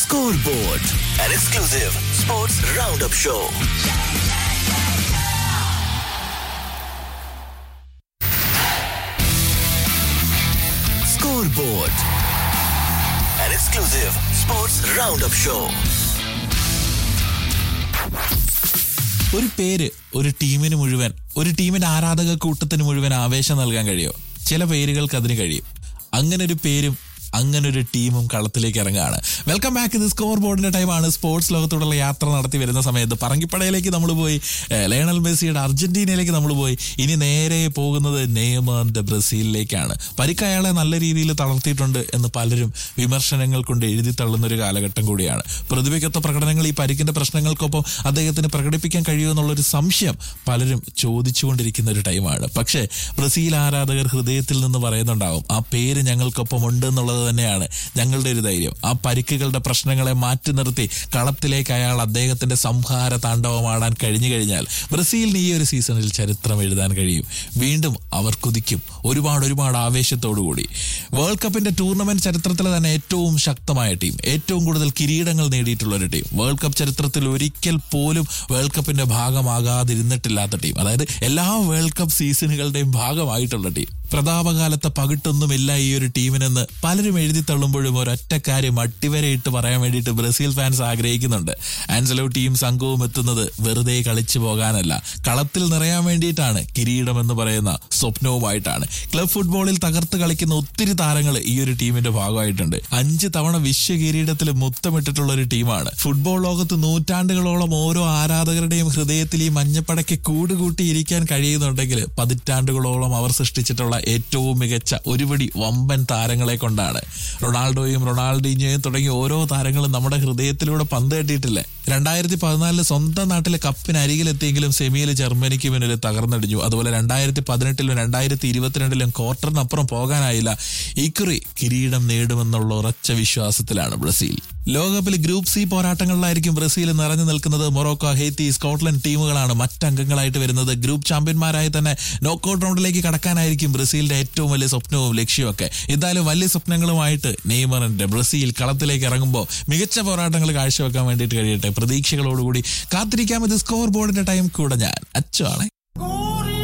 Scoreboard, an exclusive sports roundup show. Scoreboard, an exclusive sports roundup show. ഒരു പേര് ഒരു ടീമിന് മുഴുവൻ ഒരു ടീമിന്റെ ആരാധക കൂട്ടത്തിന് മുഴുവൻ ആവേശം നൽകാൻ കഴിയോ ചില പേരുകൾക്ക് അതിന് കഴിയും അങ്ങനെ ഒരു പേരും അങ്ങനെ ഒരു ടീമും കളത്തിലേക്ക് ഇറങ്ങുകയാണ് വെൽക്കം ബാക്ക് ഇത് സ്കോർ ബോർഡിന്റെ ടൈമാണ് സ്പോർട്സ് ലോകത്തോടുള്ള യാത്ര നടത്തി വരുന്ന സമയത്ത് പറങ്കിപ്പടയിലേക്ക് നമ്മൾ പോയി ഏഹ്, ലയണൽ മെസ്സിയുടെ അർജന്റീനയിലേക്ക് നമ്മൾ പോയി ഇനി നേരെ പോകുന്നത് നെയ്മറിന്റെ ബ്രസീലിലേക്കാണ് പരിക്ക് അയാളെ നല്ല രീതിയിൽ തളർത്തിയിട്ടുണ്ട് എന്ന് പലരും വിമർശനങ്ങൾ കൊണ്ട് എഴുതി തള്ളുന്ന ഒരു കാലഘട്ടം കൂടിയാണ് പ്രതിഭയ്ക്കൊത്ത പ്രകടനങ്ങൾ ഈ പരിക്കിന്റെ പ്രശ്നങ്ങൾക്കൊപ്പം അദ്ദേഹത്തിന് പ്രകടിപ്പിക്കാൻ കഴിയുമെന്നുള്ളൊരു സംശയം പലരും ചോദിച്ചുകൊണ്ടിരിക്കുന്ന ഒരു ടൈമാണ് പക്ഷേ ബ്രസീൽ ആരാധകർ ഹൃദയത്തിൽ നിന്ന് പറയുന്നുണ്ടാവും ആ പേര് ഞങ്ങൾക്കൊപ്പം ഉണ്ട് എന്നുള്ളത് തന്നെയാണ് ഞങ്ങളുടെ ഒരു ധൈര്യം ആ പരിക്കുകളുടെ പ്രശ്നങ്ങളെ മാറ്റി നിർത്തി കളത്തിലേക്ക് അയാൾ അദ്ദേഹത്തിന്റെ സംഹാര താണ്ഡവമാടാൻ കഴിഞ്ഞു കഴിഞ്ഞാൽ ബ്രസീലിന് ഈ ഒരു സീസണിൽ ചരിത്രം എഴുതാൻ കഴിയും വീണ്ടും അവർ കുതിക്കും ഒരുപാട് ഒരുപാട് ആവേശത്തോടുകൂടി വേൾഡ് കപ്പിന്റെ ടൂർണമെന്റ് ചരിത്രത്തിലെ തന്നെ ഏറ്റവും ശക്തമായ ടീം ഏറ്റവും കൂടുതൽ കിരീടങ്ങൾ നേടിയിട്ടുള്ള ഒരു ടീം വേൾഡ് കപ്പ് ചരിത്രത്തിൽ ഒരിക്കൽ പോലും വേൾഡ് കപ്പിന്റെ ഭാഗമാകാതിരുന്നിട്ടില്ലാത്ത ടീം അതായത് എല്ലാ വേൾഡ് കപ്പ് സീസണുകളുടെയും ഭാഗമായിട്ടുള്ള ടീം പ്രതാപകാലത്തെ പകിട്ടൊന്നുമില്ല ഈ ഒരു ടീമിനെന്ന് പലരും എഴുതി തള്ളുമ്പോഴും ഒരൊറ്റ കാര്യം അട്ടിവരയിട്ട് പറയാൻ വേണ്ടിയിട്ട് ബ്രസീൽ ഫാൻസ് ആഗ്രഹിക്കുന്നുണ്ട് ആൻസലോ ടീം സംഘവും എത്തുന്നത് വെറുതെ കളിച്ചു പോകാനല്ല കളത്തിൽ നിറയാൻ വേണ്ടിയിട്ടാണ് കിരീടം എന്ന് പറയുന്ന സ്വപ്നവുമായിട്ടാണ് ക്ലബ് ഫുട്ബോളിൽ തകർത്ത് കളിക്കുന്ന ഒത്തിരി താരങ്ങൾ ഈ ഒരു ടീമിന്റെ ഭാഗമായിട്ടുണ്ട് അഞ്ച് തവണ വിശ്വ കിരീടത്തിൽ മുത്തമിട്ടിട്ടുള്ള ഒരു ടീമാണ് ഫുട്ബോൾ ലോകത്ത് നൂറ്റാണ്ടുകളോളം ഓരോ ആരാധകരുടെയും ഹൃദയത്തിൽ ഈ മഞ്ഞപ്പടയ്ക്ക് കൂടുകൂട്ടി ഇരിക്കാൻ കഴിയുന്നുണ്ടെങ്കിൽ പതിറ്റാണ്ടുകളോളം അവർ സൃഷ്ടിച്ചിട്ടുള്ള ഏറ്റവും മികച്ച ഒരുപടി വമ്പൻ താരങ്ങളെ കൊണ്ടാണ് റൊണാൾഡോയും റൊണാൾഡീഞ്ഞോയും തുടങ്ങിയ ഓരോ താരങ്ങളും നമ്മുടെ ഹൃദയത്തിലൂടെ പന്ത് കെട്ടിയിട്ടില്ലേ രണ്ടായിരത്തി പതിനാലില് സ്വന്തം നാട്ടിലെ കപ്പിന് അരികിലെത്തിയെങ്കിലും സെമിയിൽ ജർമ്മനിക്ക് മുന്നിൽ തകർന്നടിഞ്ഞു അതുപോലെ രണ്ടായിരത്തി പതിനെട്ടിലും രണ്ടായിരത്തി ഇരുപത്തിരണ്ടിലും ക്വാർട്ടറിനപ്പുറം പോകാനായില്ല ഇക്കുറി കിരീടം നേടുമെന്നുള്ള ഉറച്ച വിശ്വാസത്തിലാണ് ബ്രസീൽ ലോകകപ്പിൽ ഗ്രൂപ്പ് സി പോരാട്ടങ്ങളിലായിരിക്കും ബ്രസീൽ നിറഞ്ഞു നിൽക്കുന്നത് മൊറോക്കോ ഹെയ്ത്തി സ്കോട്ട്ലൻഡ് ടീമുകളാണ് മറ്റംഗങ്ങളായിട്ട് വരുന്നത് ഗ്രൂപ്പ് ചാമ്പ്യന്മാരായി തന്നെ നോക്കൌട്ട് റൗണ്ടിലേക്ക് കടക്കാനായിരിക്കും ബ്രസീലിന്റെ ഏറ്റവും വലിയ സ്വപ്നവും ലക്ഷ്യവും ഒക്കെ എന്തായാലും വലിയ സ്വപ്നങ്ങളുമായിട്ട് നെയ്മറിന്റെ ബ്രസീൽ കളത്തിലേക്ക് ഇറങ്ങുമ്പോൾ മികച്ച പോരാട്ടങ്ങൾ കാഴ്ചവെക്കാൻ വേണ്ടിയിട്ട് കഴിയട്ടെ പ്രതീക്ഷകളോടുകൂടി കാത്തിരിക്കാം ഇത് സ്കോർ ബോർഡിന്റെ ടൈം കൂടെ ഞാൻ അച്ചു ആണ്